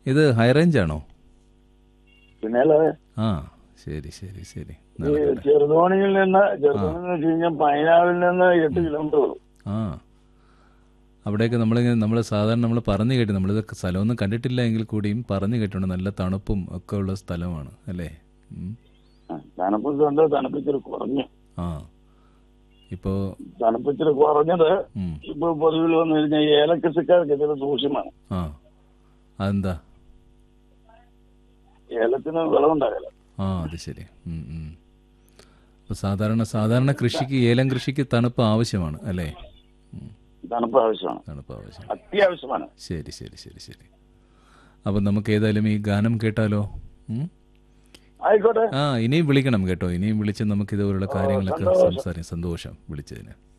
ഇത് high range ആണോ പിന്നെ അല്ലാതെ ആ ശരി ശരി ശരി ഈ നടക്കട്ടെ. ചെറുതോണിയിൽ നിന്ന് ചെറുതോണി എന്ന് വെച്ച് കഴിഞ്ഞാൽ പൈനാവിൽ നിന്ന് എട്ട് കിലോമീറ്റർ ഉള്ളൂ ആ അവിടെയൊക്കെ നമ്മളിങ്ങനെ നമ്മൾ സാധാരണ നമ്മൾ പറഞ്ഞു കേട്ടു നമ്മളിത് സ്ഥലമൊന്നും കണ്ടിട്ടില്ല എങ്കിൽ കൂടിയും പറഞ്ഞു കേട്ടിട്ടുണ്ട് നല്ല തണുപ്പും ഒക്കെ ഉള്ള സ്ഥലമാണ് അല്ലേ ഉം. ആ, തണുപ്പൊക്കെ ഉണ്ട് തണുപ്പിച്ചിരി കുറഞ്ഞു ആ ഇപ്പോൾ തണുപ്പിച്ചിരി കുറഞ്ഞത് ഇപ്പൊ പൊതുവിൽ വന്നു കഴിഞ്ഞാൽ ഏലക്കൃഷിക്കാർക്ക് ഇതിൽ ദൂഷ്യമാണ് ആ അതെന്താ ഏലത്തിന് വിളവുണ്ടാകില്ല ആ അത് ശരി ഉം, ഉം. അപ്പോൾ സാധാരണ സാധാരണ കൃഷിക്ക് ഏലം കൃഷിക്ക് തണുപ്പ് ആവശ്യമാണ് അല്ലേ ഉം. തണുപ്പ് ആവശ്യമാണ് തണുപ്പ് ആവശ്യം അത്യാവശ്യമാണ് ശരി ശരി ശരി ശരി അപ്പം നമുക്ക് ഏതായാലും ഈ ഗാനം കേട്ടാലോ ഉം? ആയിക്കോട്ടെ ആ ഇനിയും വിളിക്കണം കേട്ടോ ഇനിയും വിളിച്ച് നമുക്ക് ഇതുപോലുള്ള കാര്യങ്ങളൊക്കെ സന്തോഷം. സംസാരിക്കാം സന്തോഷം വിളിച്ചതിന്